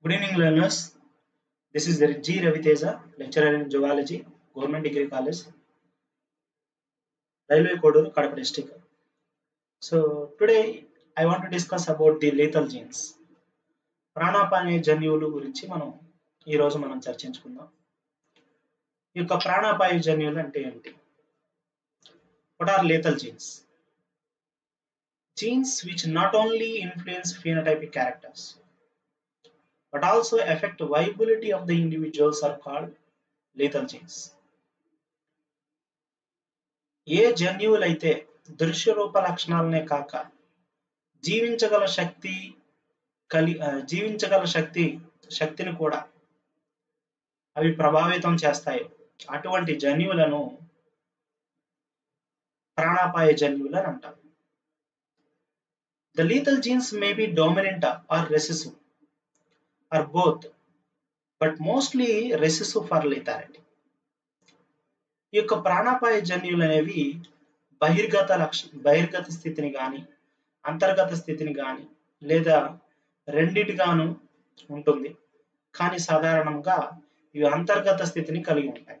Good evening, learners. This is G. Raviteja, lecturer in zoology, Government Degree College, Railway Kodur, Kadapa district. So today I want to discuss about the lethal genes. ప్రాణాపాయ జన్యువులు గురించి మనం ఈ రోజు మనం చర్చించుకుందాం ఈ యొక్క ప్రాణాపాయ జన్యువులు అంటే ఏంటి what are lethal genes? Genes which not only influence phenotypic characters but also affect viability of the individuals are called lethal genes. ఏ జన్యువులైతే దృశ్య రూప లక్షణాలనే కాక జీవించగల శక్తి కలి ఆ, జీవించగల శక్తి శక్తిని కూడా అవి ప్రభావితం చేస్తాయి అటువంటి జన్యువులను ప్రాణాపాయ జన్యువులు అని అంటారు the lethal genes may be dominant or recessive or both but mostly recessive for lethality ఈ యొక్క ప్రాణాపాయ జన్యువులు అనేవి బహిర్గత లక్ష బహిర్గత స్థితిని కానీ అంతర్గత స్థితిని కానీ లేదా రెండిటిగాను ఉంటుంది కానీ సాధారణంగా ఇవి అంతర్గత స్థితిని కలిగి ఉంటాయి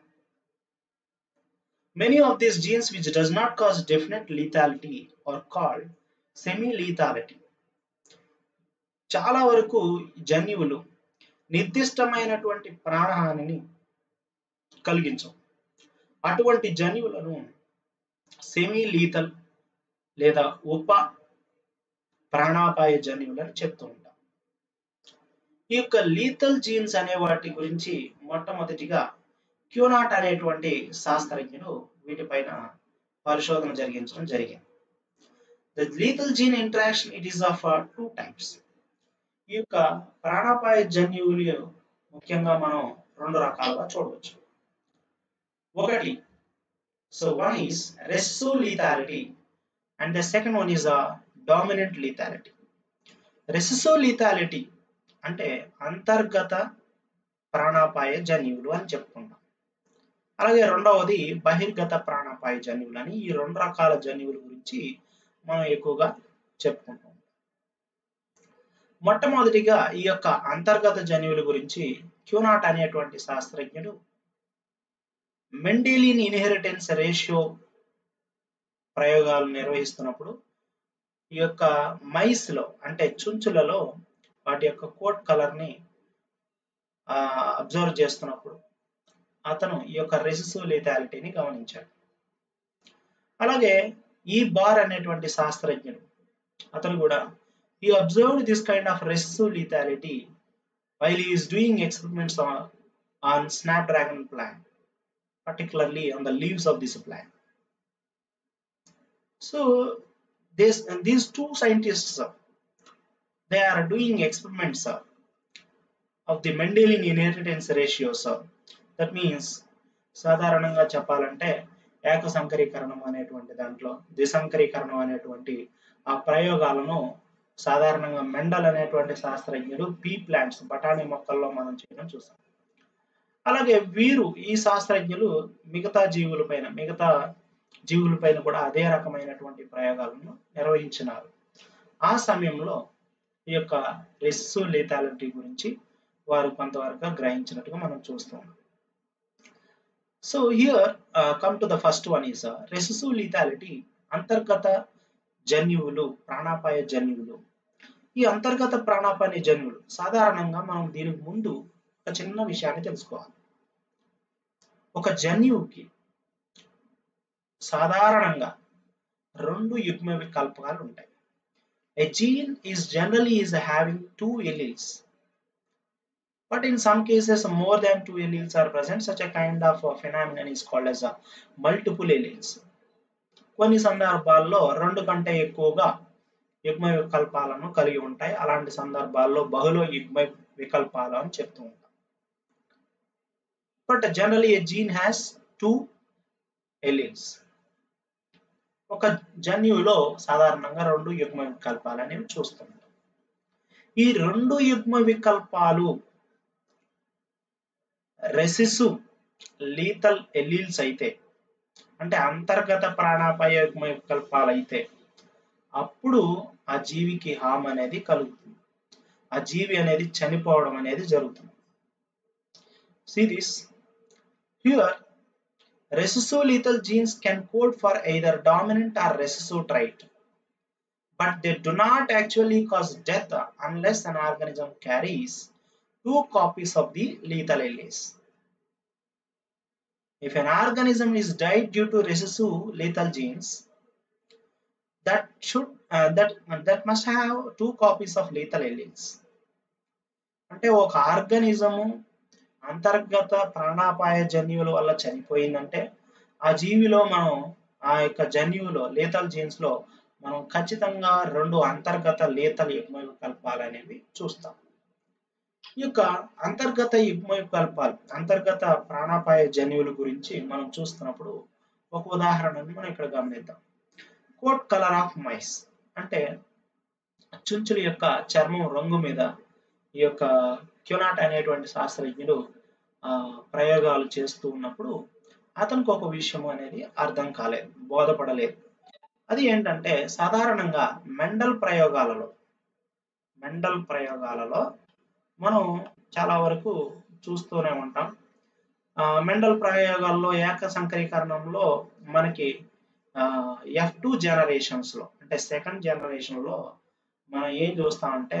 many of these genes which does not cause definite lethality are called semi lethality చాలా వరకు జన్యువులు నిర్దిష్టమైనటువంటి ప్రాణహానిని కలిగించవు అటువంటి జన్యువులను సెమీ లీథల్ లేదా ఉప ప్రాణాపాయ జన్యువులని చెప్తూ ఉంటాం ఈ యొక్క లీథల్ జీన్స్ అనే వాటి గురించి మొట్టమొదటిగా క్యూనాట్ అనేటువంటి శాస్త్రజ్ఞుడు వీటిపైన పరిశోధన జరిగించడం జరిగింది the lethal gene interaction it is of two types ఈ యొక్క ప్రాణాపాయ జన్యువులు ముఖ్యంగా మనం రెండు రకాలుగా చూడవచ్చు ఒకటి so one is recessive lethality and the second one is a dominant lethality recessive lethality అంటే అంతర్గత ప్రాణాపాయ జన్యువులు అని చెప్పుకుంటాం అలాగే రెండవది బహిర్గత ప్రాణాపాయ జన్యువులు అని ఈ రెండు రకాల జన్యువుల గురించి మనం ఎక్కువగా చెప్పుకుంటాం మొట్టమొదటిగా ఈ యొక్క అంతర్గత జన్యువుల గురించి క్యూనాట్ అనేటువంటి శాస్త్రజ్ఞుడు మెండేలియన్ ఇన్హెరిటెన్స్ రేషియో ప్రయోగాలు నిర్వహిస్తున్నప్పుడు ఈ యొక్క మైస్ లో అంటే చుంచులలో వాటి యొక్క కోట్ కలర్ ని అబ్జర్వ్ చేస్తున్నప్పుడు అతను ఈ యొక్క రెసిసివ్ లిథాలిటీని గమనించాడు అలాగే ఈ బార్ అనేటువంటి శాస్త్రజ్ఞుడు అతను కూడా ఈ observed this kind of recessive lethality while is doing experiments on snapdragon plant particularly on the leaves of this plant. So this these two scientists uh, they are doing experiments uh, of the Mendelian inheritance ratios. uh, that means సాధారణంగా చెప్పాలంటే ఏక సంకరీకరణం అనేటువంటి దాంట్లో ద్విసంకరీకరణం అనేటువంటి ఆ ప్రయోగాలను సాధారణంగా Mendel అనేటువంటి శాస్త్రజ్ఞుడు పీ ప్లాంట్స్ బఠానీ మొక్కల్లో మనం చేయడం చూసాం అలాగే వీరు ఈ శాస్త్రజ్ఞులు మిగతా జీవులపైన మిగతా జీవులపైన కూడా అదే రకమైనటువంటి ప్రయోగాలను నిర్వహించినారు ఆ సమయంలో ఈ యొక్క రెస్సు లీథాలిటీ గురించి వారు కొంతవరకు గ్రహించినట్టుగా మనం చూస్తాం so here come to the first one is recessive lethality అంతర్గత జన్యువులు ప్రాణాపాయ జన్యువులు ఈ అంతర్గత ప్రాణాపాయ జన్యువులు సాధారణంగా మనం దీనికి ముందు ఒక చిన్న విషయాన్ని తెలుసుకోవాలి ఒక జన్యువుకి సాధారణంగా రెండు యుగ్మ వికల్పాలు ఉంటాయి A gene is generally is having two alleles. But in some cases, more than two alleles are present. Such a kind of a phenomenon is called as a multiple alleles. కొన్ని సందర్భాల్లో రెండు కంటే ఎక్కువగా యుగ్మ వికల్పాలను కలిగి ఉంటాయి అలాంటి సందర్భాల్లో బహుళ యుగ్మ వికల్పాలు అని చెప్తూ ఉంటాం but generally a gene has two alleles ఒక జన్యువులో సాధారణంగా రెండు యుగ్మ వికల్పాలు అనేవి చూస్తుంటాం ఈ రెండు యుగ్మ వికల్పాలు రెసిసు లీతల్ ఎలీల్స్ అయితే అంటే అంతర్గత ప్రాణాపాయ యుగ్మ వికల్పాలు అయితే అప్పుడు ఆ జీవికి హామ్ అనేది కలుగుతుంది ఆ జీవి అనేది చనిపోవడం అనేది జరుగుతుంది See this. Here, recessive lethal genes can code for either dominant or recessive trait, but they do not actually cause death unless an organism carries two copies of the lethal alleles. If an organism is died due to recessive lethal genes, that should uh, that that must have two copies of lethal alleles. అంటే ఒక ఆర్గనిజము అంతర్గత ప్రాణాపాయ జన్యువుల వల్ల చనిపోయిందంటే ఆ జీవిలో మనం ఆ యొక్క జన్యువులో లేతల్ జీన్స్ లో మనం ఖచ్చితంగా రెండు అంతర్గత లేతల్ యుగ్మవికల్పాలు అనేవి చూస్తాం ఈ యొక్క అంతర్గత యుగ్మవికల్పాలు అంతర్గత ప్రాణాపాయ జన్యువుల గురించి మనం చూస్తున్నప్పుడు ఒక ఉదాహరణను మనం ఇక్కడ గమనిద్దాం కోట్ కలర్ ఆఫ్ మైస్ అంటే చుంచుల యొక్క చర్మం రంగు మీద ఈ యొక్క క్యునాట్ అనేటువంటి శాస్త్రజ్ఞుడు ప్రయోగాలు చేస్తూ ఉన్నప్పుడు అతనికి ఒక విషయం అనేది అర్థం కాలేదు బోధపడలేదు అది ఏంటంటే సాధారణంగా మెండల్ ప్రయోగాలలో మెండల్ ప్రయోగాలలో మనం చాలా వరకు చూస్తూనే ఉంటాం మెండల్ ప్రయోగాల్లో ఏక సంకరీకరణంలో మనకి ఎఫ్ టూ జనరేషన్స్లో అంటే సెకండ్ జనరేషన్లో మనం ఏం చూస్తామంటే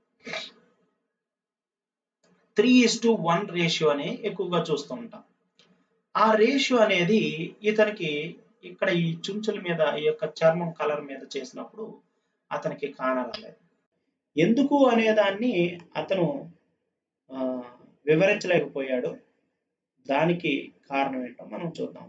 three is to one ratio అని ఎక్కువగా చూస్తూ ఉంటాం ఆ రేషియో అనేది ఇతనికి ఇక్కడ ఈ చుంచుల మీద ఈ యొక్క చర్మం కలర్ మీద చేసినప్పుడు అతనికి కానరాలేదు ఎందుకు అనే దాన్ని అతను వివరించలేకపోయాడు దానికి కారణం ఏంటో మనం చూద్దాం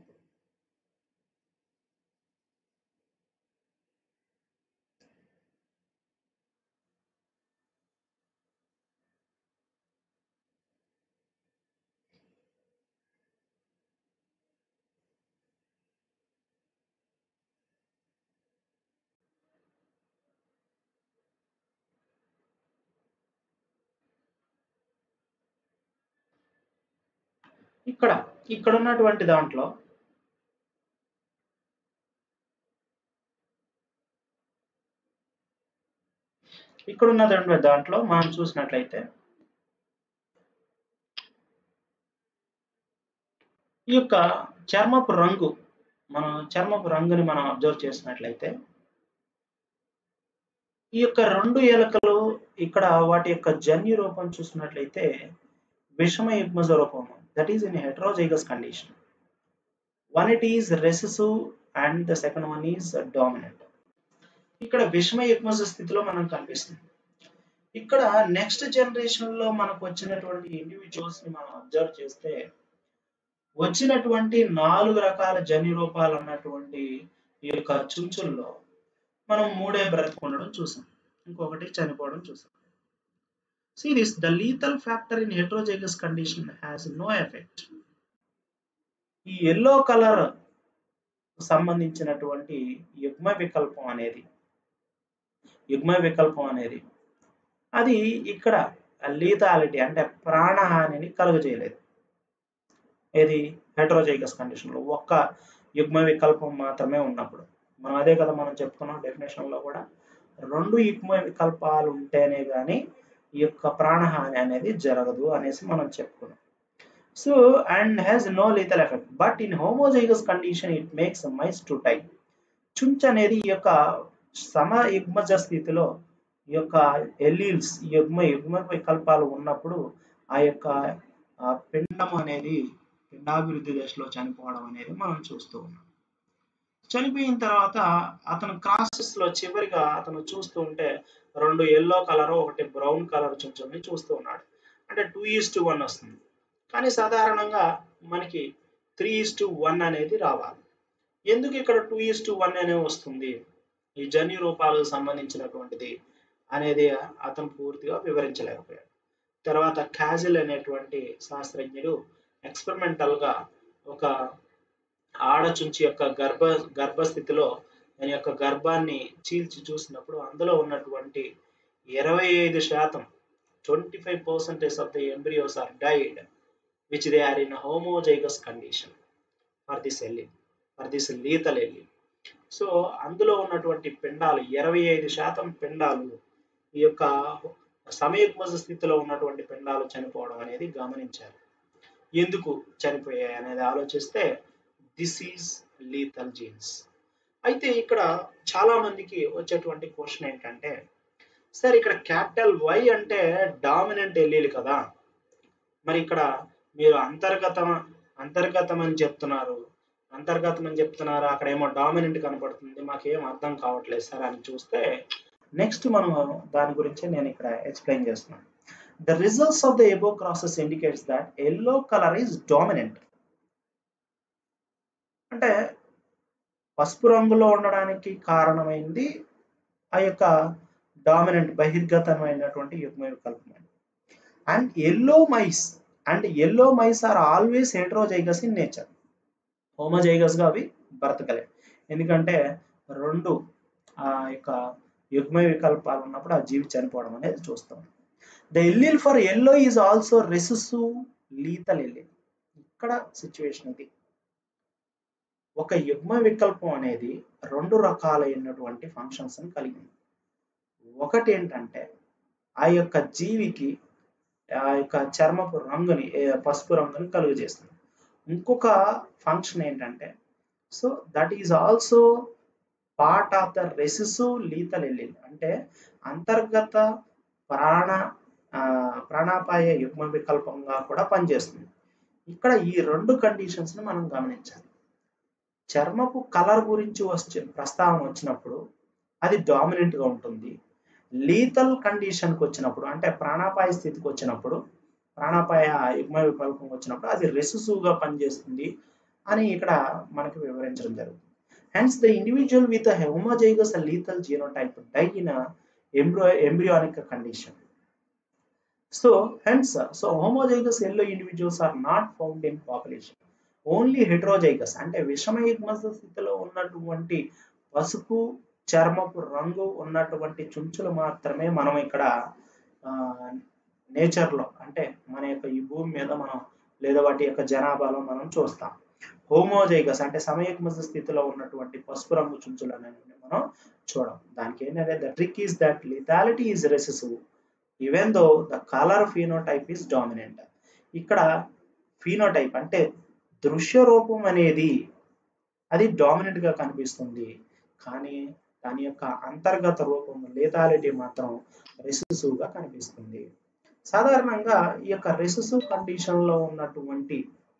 ఇక్కడ ఇక్కడ ఉన్నటువంటి దాంట్లో ఇక్కడ ఉన్నటువంటి దాంట్లో మనం చూసినట్లయితే ఈ యొక్క చర్మపు రంగు మన చర్మపు రంగుని మనం అబ్జర్వ్ చేసినట్లయితే ఈ యొక్క రెండు ఎలకలు ఇక్కడ వాటి యొక్క జన్యు రూపం చూసినట్లయితే విషమ యుగ్మజ రూపం that is in heterozygous condition one it is recessive and the second one is dominant ఇక్కడ విషమ యుగ్మజ స్థితిలో మనం కనిపిస్తుంది ఇక్కడ నెక్స్ట్ జనరేషన్ లో మనకు వచ్చినటువంటి ఇండివిజువల్స్ ని మనం అబ్జర్వ్ చేస్తే వచ్చినటువంటి నాలుగు రకాల జన్యు రూపాలు అన్నటువంటి ఈ యొక్క చుంచుల్లో మనం మూడే బ్రతుకుండడం చూసాం ఇంకొకటి చనిపోవడం చూసాం See this, the lethal factor in heterozygous condition has no effect. ఈ ఎల్లో కలర్ సంబంధించినటువంటి యుగ్మ వికల్పం అనేది యుగ్మ వికల్పం అనేది అది ఇక్కడ లీతాలిటీ అంటే ప్రాణహానిని కలుగజేయలేదు ఏది హెట్రోజైగస్ కండిషన్లో ఒక్క యుగ్మ వికల్పం మాత్రమే ఉన్నప్పుడు మనం అదే కదా మనం చెప్తున్నాం డెఫినేషన్లో కూడా రెండు యుగ్మ వికల్పాలు ఉంటేనే కానీ ఈ యొక్క ప్రాణహాని అనేది జరగదు అనేసి మనం చెప్పుకున్నాం so and has no lethal effect but in homozygous condition it makes mice to die చుంచ్ అనేది ఈ యొక్క సమ యుగ్మజ స్థితిలో ఈ యొక్క ఎలీల్స్ యుగ్మ యుగ్మ వికల్పాలు ఉన్నప్పుడు ఆ యొక్క పిండం అనేది పిండాభివృద్ధి దశలో చనిపోవడం అనేది మనం చూస్తూ ఉన్నాం చనిపోయిన తర్వాత అతను క్రాసెస్ లో చివరిగా అతను చూస్తూ ఉంటే రెండు ఎల్లో కలర్ ఒకటి బ్రౌన్ కలర్ చుంచుని చూస్తూ ఉన్నాడు అంటే టూ ఈస్ టు వన్ వస్తుంది కానీ సాధారణంగా మనకి త్రీ ఈస్ టు వన్ అనేది రావాలి ఎందుకు ఇక్కడ టూ ఈస్ టు వన్ అనేది వస్తుంది ఈ జన్యు రూపాలకు సంబంధించినటువంటిది అనేది అతను పూర్తిగా వివరించలేకపోయాడు తర్వాత క్యాజిల్ అనేటువంటి శాస్త్రజ్ఞుడు ఎక్స్పెరిమెంటల్ గా ఒక ఆడచుంచి యొక్క గర్భ గర్భస్థితిలో దాని యొక్క గర్భాన్ని చీల్చి చూసినప్పుడు అందులో ఉన్నటువంటి ఇరవై ఐదు శాతం twenty five percentage of the embryos are died which they are in homozygous condition for this allele for this lethal allele so అందులో ఉన్నటువంటి పిండాలు ఇరవై ఐదు శాతం పిండాలు ఈ యొక్క సమయుగ్మజ స్థితిలో ఉన్నటువంటి పిండాలు చనిపోవడం అనేది గమనించారు ఎందుకు చనిపోయాయి అనేది ఆలోచిస్తే దిస్ ఈజ్ లీథల్ జీన్స్ అయితే ఇక్కడ చాలా మందికి వచ్చేటువంటి క్వశ్చన్ ఏంటంటే సార్ ఇక్కడ క్యాపిటల్ వై అంటే డామినెంట్ ఎల్లీలు కదా మరి ఇక్కడ మీరు అంతర్గతం అంతర్గతం అని చెప్తున్నారు అంతర్గతం అని చెప్తున్నారు అక్కడ ఏమో డామినెంట్ కనపడుతుంది మాకేం అర్థం కావట్లేదు సార్ అని చూస్తే నెక్స్ట్ మనం దాని గురించి నేను ఇక్కడ ఎక్స్ప్లెయిన్ చేస్తున్నాను the results of the above crosses indicates that yellow colour is dominant అంటే పసుపు రంగులో ఉండడానికి కారణమైంది ఆ యొక్క డామినెంట్ బహిర్గతమైనటువంటి యుగ్మ వికల్పం and yellow mice and yellow mice are always heterozygous in nature homozygous గా అవి బ్రతకలే ఎందుకంటే రెండు ఆ యొక్క యుగ్మ వికల్పాలు ఉన్నప్పుడు ఆ జీవి చనిపోవడం అనేది చూస్తాం the allele for yellow is also recessive lethal allele ఇక్కడ సిచ్యువేషన్ ఇది ఒక యుగ్మ వికల్పం అనేది రెండు రకాలైనటువంటి ఫంక్షన్స్ కలిగి ఉంది ఒకటి ఏంటంటే ఆ యొక్క జీవికి ఆ యొక్క చర్మపు రంగుని పసుపు రంగుని కలుగు చేస్తుంది ఇంకొక ఫంక్షన్ ఏంటంటే so that is also part of the recessive lethal allele అంటే అంతర్గత ప్రాణ ప్రాణాపాయ యుగ్మ వికల్పంగా కూడా పనిచేస్తుంది ఇక్కడ ఈ రెండు కండిషన్స్ ని మనం గమనించాలి చర్మపు కలర్ గురించి వచ్చే ప్రస్తావన వచ్చినప్పుడు అది డామినెంట్ గా ఉంటుంది లీతల్ కండిషన్కి వచ్చినప్పుడు అంటే ప్రాణాపాయ స్థితికి వచ్చినప్పుడు ప్రాణాపాయ యుగ్మ వికల్పం వచ్చినప్పుడు అది రెసిసివ్గా పనిచేస్తుంది అని ఇక్కడ మనకి వివరించడం జరుగుతుంది hence the individual with homozygous lethal genotype die in embryo embryonic condition so hence so homozygous yellow individuals are not found in population only heterozygous అంటే విషమయుగ్మ స్థితిలో ఉన్నటువంటి పసుపు చర్మపు రంగు ఉన్నటువంటి చుంచులు మాత్రమే మనం ఇక్కడ నేచర్లో అంటే మన యొక్క ఈ భూమి మీద మనం లేదా వాటి యొక్క జనాభాలో మనం చూస్తాం హోమోజైగస్ అంటే సమయక్మ స్థితిలో ఉన్నటువంటి పసుపు రంగు చుంచులు అనేవి మనం చూడం దానికి ఏంటంటే the trick is that lethality is recessive even though the colour phenotype is dominant ఇక్కడ ఫీనోటైప్ అంటే దృశ్య రూపం అనేది అది డామినెంట్ గా కనిపిస్తుంది కానీ దాని యొక్క అంతర్గత రూపం లేతాలిటీ మాత్రం రెసిసివ్ గా కనిపిస్తుంది సాధారణంగా ఈ యొక్క రెసిసివ్ కండిషన్ లో ఉన్నటువంటి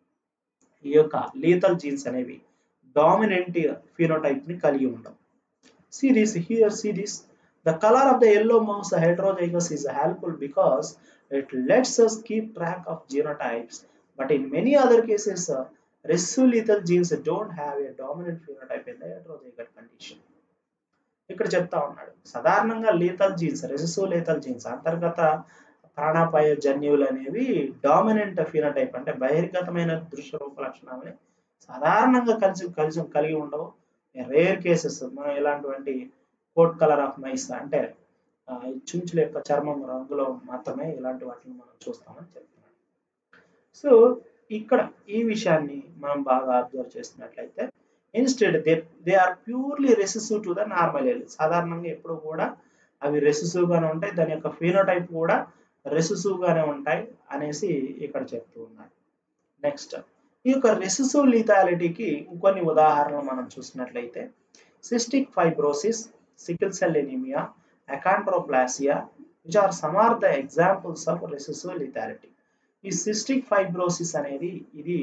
ఈ యొక్క లీతల్ జీన్స్ అనేవి డామినెంట్ ఫినోటైప్ ని కలిగి ఉండవు series here series the colour of the yellow mouse heterozygous is helpful because it lets us keep track of genotypes but in many other cases uh, recessive lethal genes don't have a dominant phenotype in the heterozygous condition ఇక్కడ చెప్తా ఉన్నాడు సాధారణంగా lethal genes recessive lethal genes అంతర్గత ప్రాణాపాయ జన్యువులు అనేవి dominant phenotype అంటే బహిర్గతమైన దృశ్య రూప లక్షణాలని సాధారణంగా కలిసి కలిసి కలిగి ఉండవు రేర్ కేసెస్ మనం ఇలాంటివంటి కోట్ కలర్ ఆఫ్ మైస్ అంటే చుంచుల యొక్క చర్మం రంగులో మాత్రమే ఇలాంటి వాటిని మనం చూస్తామని చెప్తున్నాడు సో ఇక్కడ ఈ విషయాన్ని మనం బాగా అబ్జర్వ్ చేసినట్లయితే instead they they are purely recessive to the normal allele సాధారణంగా ఎప్పుడు కూడా అవి రెసిసివ్ గానే ఉంటాయి దాని యొక్క ఫీనోటైప్ కూడా రెసిసివ్ గానే ఉంటాయి అనేసి ఇక్కడ చెప్తూ ఉన్నారు నెక్స్ట్ ఈ యొక్క రెసిసివ్ లీథాలిటీకి ఇంకొన్ని ఉదాహరణలు మనం చూసినట్లయితే cystic fibrosis sickle cell anaemia achondroplasia which are some are the examples of recessive lethality ఈ సిస్టిక్ ఫైబ్రోసిస్ అనేది ఇది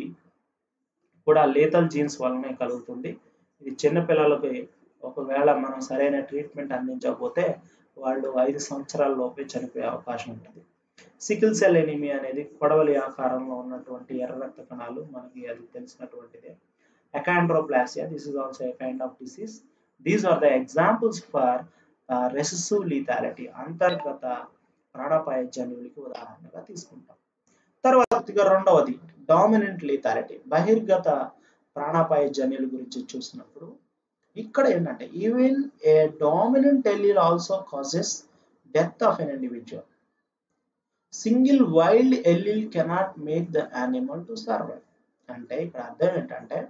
కూడా లేతల్ జీన్స్ వల్లనే కలుగుతుంది ఇది చిన్నపిల్లలకి ఒకవేళ మనం సరైన ట్రీట్మెంట్ అందించకపోతే వాళ్ళు ఐదు సంవత్సరాల లోపే చనిపోయే అవకాశం ఉంటుంది సికిల్ సెల్ ఎనిమియా అనేది కొడవలి ఆకారంలో ఉన్నటువంటి ఎర్ర రక్త కణాలు మనకి అది తెలిసినటువంటిదే achondroplasia this is also a kind of disease these are the examples for recessive lethality అంతర్గత ప్రాణాపాయ జన్యువులకి ఉదాహరణగా తీసుకుంటాం తర్వాతగా రెండవది డామినెంట్ లీథాలిటీ బహిర్గత ప్రాణాపాయ జన్యుల గురించి చూసినప్పుడు ఇక్కడ ఏంటంటే even a dominant allele also causes death of an individual single wild allele cannot make the animal to survive అంటే ఇక్కడ అర్థం ఏంటంటే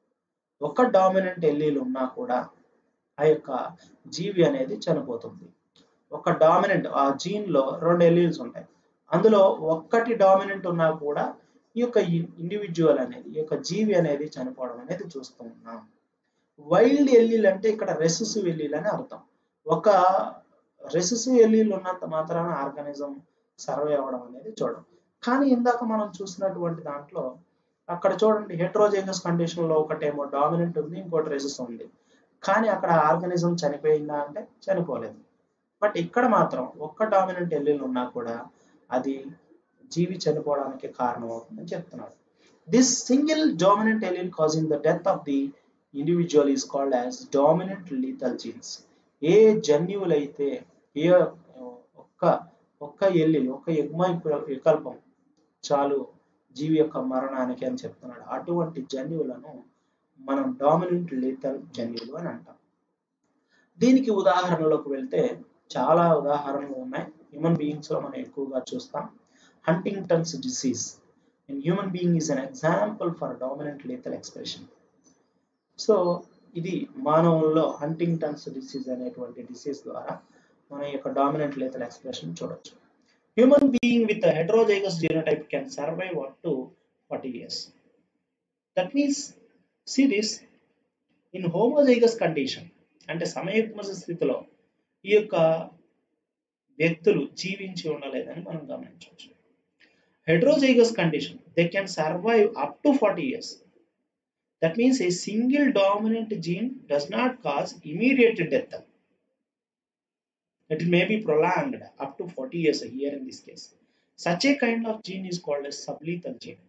ఒక డామినెంట్ ఎల్లీల్ ఉన్నా కూడా ఆ యొక్క జీవి అనేది చనిపోతుంది ఒక డామినెంట్ ఆ జీన్ లో రెండు ఎలీల్స్ ఉంటాయి అందులో ఒక్కటి డామినెంట్ ఉన్నా కూడా ఈ యొక్క ఇండివిజువల్ అనేది ఈ యొక్క జీవి అనేది చనిపోవడం అనేది చూస్తూ ఉన్నాం వైల్డ్ ఎల్లీల్ అంటే ఇక్కడ రెసిసివ్ ఎల్లీల్ అని అర్థం ఒక రెసిసివ్ ఎల్లీల్ ఉన్నంత మాత్రాన ఆర్గానిజం సర్వే అవ్వడం అనేది చూడడం కానీ ఇందాక మనం చూసినటువంటి దాంట్లో అక్కడ చూడండి హెట్రోజైగస్ కండిషన్ లో ఒకటేమో డామినెంట్ ఉంది ఇంకోటి రెసిస్ ఉంది కానీ అక్కడ ఆర్గానిజం చనిపోయిందా అంటే చనిపోలేదు బట్ ఇక్కడ మాత్రం ఒక్క డామినెంట్ ఎల్లీలు ఉన్నా కూడా అది జీవి చనిపోవడానికి కారణం అవుతుందని చెప్తున్నాడు this single dominant allele causing the death of the individual is called as dominant lethal genes ఏ జన్యువులైతే ఏ ఒక్క ఒక్క ఎల్లిల్ ఒక్క యుగ్మ వికల్పం చాలు జీవి యొక్క మరణానికి అని చెప్తున్నాడు అటువంటి జన్యువులను మనం డామినెంట్ లీథల్ జన్యువులు అని అంటాం దీనికి ఉదాహరణలోకి వెళ్తే చాలా ఉదాహరణలు ఉన్నాయి హ్యూమన్ బీయింగ్స్ లో మనం ఎక్కువగా చూస్తాం Huntington's disease in human being is an example for dominant lethal expression so ఇది మానవుల్లో హంటింగ్టన్స్ డిసీజ్ అనేటువంటి డిసీజ్ ద్వారా మన యొక్క డామినెంట్ లీథల్ ఎక్స్ప్రెషన్ చూడొచ్చు human being with heterozygous genotype can survive up to forty years that means see this in homozygous condition అంటే సమయుగ్మ స్థితిలో ఈ యొక్క వ్యక్తులు జీవించి ఉండలేదని మనం గమనించవచ్చు heterozygous condition they can survive up to forty years that means a single dominant gene does not cause immediate death it may be prolonged up to 40 years here in this case. Such a kind of gene is called a sublethal gene.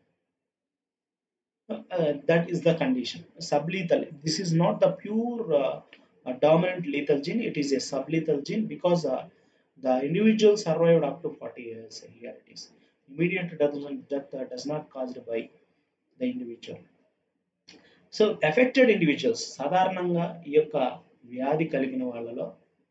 Uh, that is the condition. Sublethal. This is not the pure uh, uh, dominant lethal gene. It is a sublethal gene because the individual survived up to 40 years. Here it is. Immediate death, death does not caused by the individual. So affected individuals సాధారణంగా ఈ యొక్క వ్యాధి కలిగిన వాళ్ళలో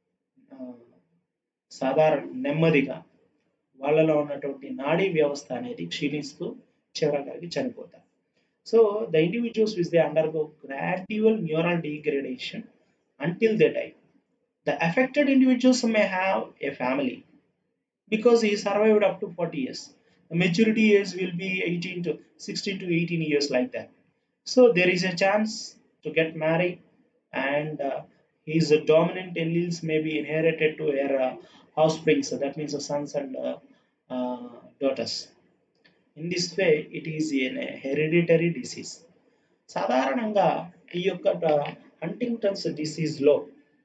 సాధారణ నెమ్మదిగా వాళ్ళలో ఉన్నటువంటి నాడీ వ్యవస్థ అనేది క్షీణిస్తూ చివరికి చనిపోతారు so the individuals which they undergo gradual neural degradation until they die the affected individuals may have a family because he survived up to 40 years. The maturity age will be 18 to 16 to 18 years like that. So there is a chance to get married and uh, his dominant alleles may be inherited to her uh, offspring. So that means the sons and uh, uh, daughters. In this way, it is an hereditary disease. సాధారణంగా ఈ యొక్క Huntington's డిసీజ్లో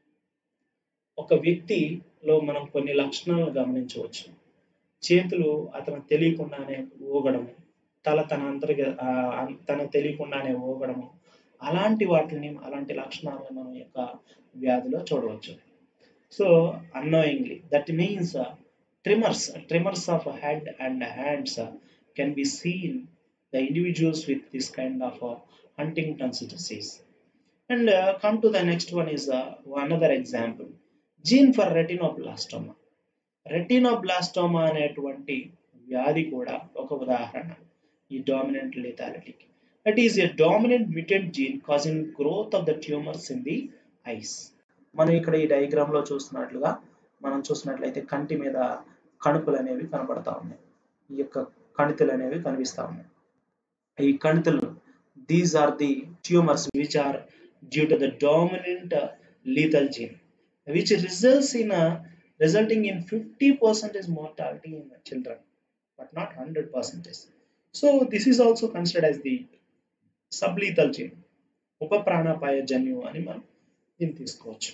ఒక వ్యక్తిలో మనం కొన్ని లక్షణాలను గమనించవచ్చు చేతులు అతను తెలియకుండానే ఊగడము తల తన అంతర్గ తన తెలియకుండానే ఊగడము అలాంటి వాటిని అలాంటి లక్షణాలను మనం యొక్క వ్యాధిలో చూడవచ్చు so annoyingly that means tremors tremors of head and hands can be seen the individuals with this kind of Huntington's disease and come to the next one is another example gene for retinoblastoma retinoblastoma అనేటువంటి వ్యాధి కూడా ఒక ఉదాహరణ ఈ dominant లిథాలిటీకి that is a dominant mutant gene causing growth of the tumours in the eyes మనం ఇక్కడ ఈ డయాగ్రామ్ లో చూస్తున్నట్లుగా మనం చూసినట్లయితే కంటి మీద కణుపులు అనేవి కనబడతా ఉన్నాయి ఈ యొక్క కణితులు అనేవి కనిపిస్తా ఉన్నాయి ఈ కణితులు these are the tumours which are due to the dominant lethal gene which results in a resulting in 50 percentage mortality in the children but not 100 percentage so this is also considered as the sublethal gene ఉప ప్రాణాపాయ జన్యు అని మనం దీన్ని తీసుకోవచ్చు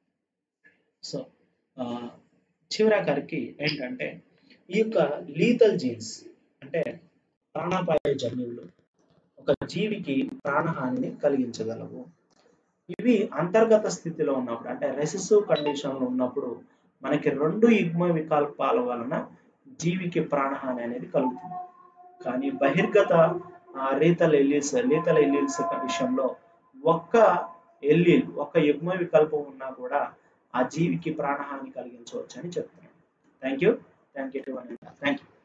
so చివరాఖరికి ఏంటంటే ఈ యొక్క లీథల్ జీన్స్ అంటే ప్రాణాపాయ జన్యువులు ఒక జీవికి ప్రాణహానిని కలిగించగలవు ఇవి అంతర్గత స్థితిలో ఉన్నప్పుడు అంటే రెసిసివ్ కండిషన్లో ఉన్నప్పుడు మనకి రెండు యుగ్మ వికల్పాల వలన జీవికి ప్రాణహాని అనేది కలుగుతుంది కానీ బహిర్గత రీతల ఎల్లీల్స్ లీతల ఎల్లీల్స్ విషయంలో ఒక్క ఎల్లీల్ ఒక్క యుగ్మ వికల్పం ఉన్నా కూడా ఆ జీవికి ప్రాణహాని కలిగించవచ్చు అని చెప్తున్నాను thank you thank you thank you